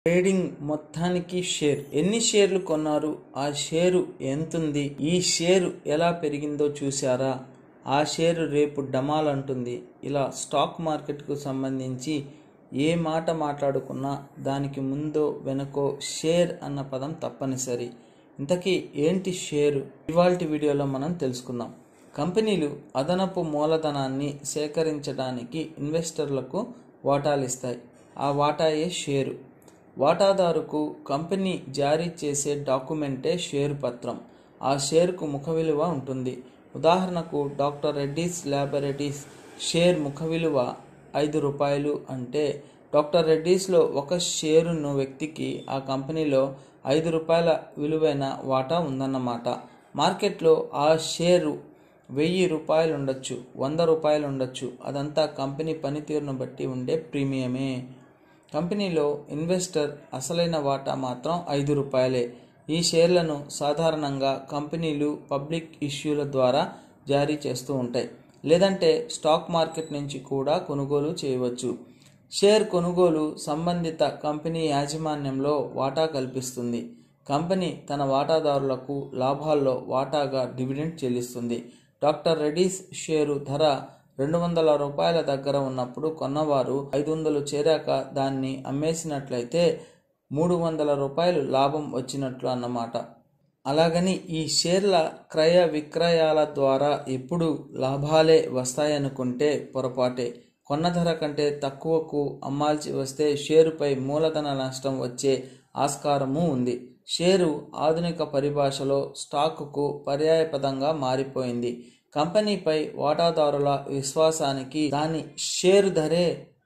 trading మొత్తానికి share ఎన్ని షేర్లు కొన్నారు ఆ షేరు ఎంతుంది ఈ షేరు ఎలా పెరిగిందో చూసారా ఆ షేరు రేపు డమాల్ అంటుంది ఇలా స్టాక్ మార్కెట్కు సంబంధించి ఏ మాట మాట్లాడుకున్నా దానికి ముందో వెనకో షేర్ అన్న పదం తప్పనిసరి ఇంతకీ ఏంటి షేరు ఇవాల్టి వీడియోలో మనం తెలుసుకుందాం కంపెనీలు అదనపు మూలధనాన్ని సేకరించడానికి ఇన్వెస్టర్లకు వాటాలిస్తాయి ఆ వాటాయే షేరు వాటాదారుకు కంపెనీ జారీ చేసే డాక్యుమెంటే షేరు పత్రం ఆ షేరుకు ముఖ విలువ ఉంటుంది ఉదాహరణకు డాక్టర్ రెడ్డీస్ ల్యాబొరేటరీస్ షేర్ ముఖ విలువ ఐదు రూపాయలు అంటే డాక్టర్ రెడ్డీస్లో ఒక షేరును వ్యక్తికి ఆ కంపెనీలో ఐదు రూపాయల విలువైన వాటా ఉందన్నమాట మార్కెట్లో ఆ షేరు వెయ్యి రూపాయలు ఉండొచ్చు వంద రూపాయలు ఉండొచ్చు అదంతా కంపెనీ పనితీరును బట్టి ఉండే ప్రీమియమే కంపెనీలో ఇన్వెస్టర్ అసలైన వాటా మాత్రం ఐదు రూపాయలే ఈ షేర్లను సాధారణంగా కంపెనీలు పబ్లిక్ ఇష్యూల ద్వారా జారీ చేస్తూ ఉంటాయి లేదంటే స్టాక్ మార్కెట్ నుంచి కూడా కొనుగోలు చేయవచ్చు షేర్ కొనుగోలు సంబంధిత కంపెనీ యాజమాన్యంలో వాటా కల్పిస్తుంది కంపెనీ తన వాటాదారులకు లాభాల్లో వాటాగా డివిడెండ్ చెల్లిస్తుంది డాక్టర్ రెడ్డీస్ షేరు ధర రెండు వందల రూపాయల దగ్గర ఉన్నప్పుడు కొన్నవారు ఐదు వందలు చేరాక దాన్ని అమ్మేసినట్లయితే మూడు వందల రూపాయలు లాభం వచ్చినట్లు అన్నమాట అలాగని ఈ షేర్ల క్రయ విక్రయాల ద్వారా ఎప్పుడు లాభాలే వస్తాయనుకుంటే పొరపాటే కొన్న ధర కంటే తక్కువకు అమ్మాల్సి వస్తే షేరుపై మూలధన నష్టం వచ్చే ఆస్కారము ఉంది షేరు ఆధునిక పరిభాషలో స్టాకుకు పర్యాయపదంగా మారిపోయింది కంపెనీపై వాటాదారుల విశ్వాసానికి దాని షేరు ధరే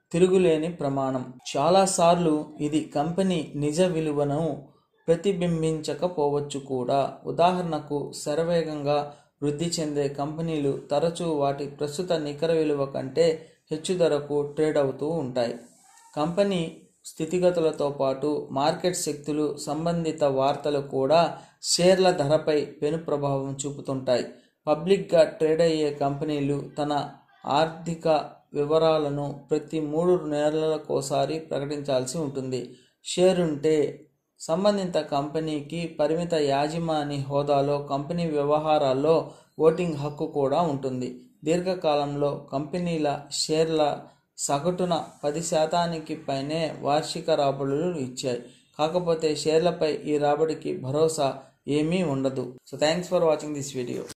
తిరుగులేని ప్రమాణం చాలాసార్లు ఇది కంపెనీ నిజ విలువను ప్రతిబింబించకపోవచ్చు కూడా ఉదాహరణకు శరవేగంగా వృద్ధి చెందే కంపెనీలు తరచూ వాటి ప్రస్తుత నికర విలువ కంటే హెచ్చు ధరకు ట్రేడ్ అవుతూ ఉంటాయి కంపెనీ స్థితిగతులతో పాటు మార్కెట్ శక్తులు సంబంధిత వార్తలు కూడా షేర్ల ధరపై పెను ప్రభావం చూపుతుంటాయి పబ్లిక్గా ట్రేడ్ అయ్యే కంపెనీలు తన ఆర్థిక వివరాలను ప్రతి మూడు నెలలకోసారి ప్రకటించాల్సి ఉంటుంది షేర్ ఉంటే సంబంధిత కంపెనీకి పరిమిత యాజమాని హోదాలో కంపెనీ వ్యవహారాల్లో ఓటింగ్ హక్కు కూడా ఉంటుంది దీర్ఘకాలంలో కంపెనీల షేర్ల సగటున పది శాతానికి పైనే వార్షిక రాబడులు ఇచ్చాయి కాకపోతే షేర్లపై ఈ రాబడికి భరోసా ఏమీ ఉండదు so thanks for watching this video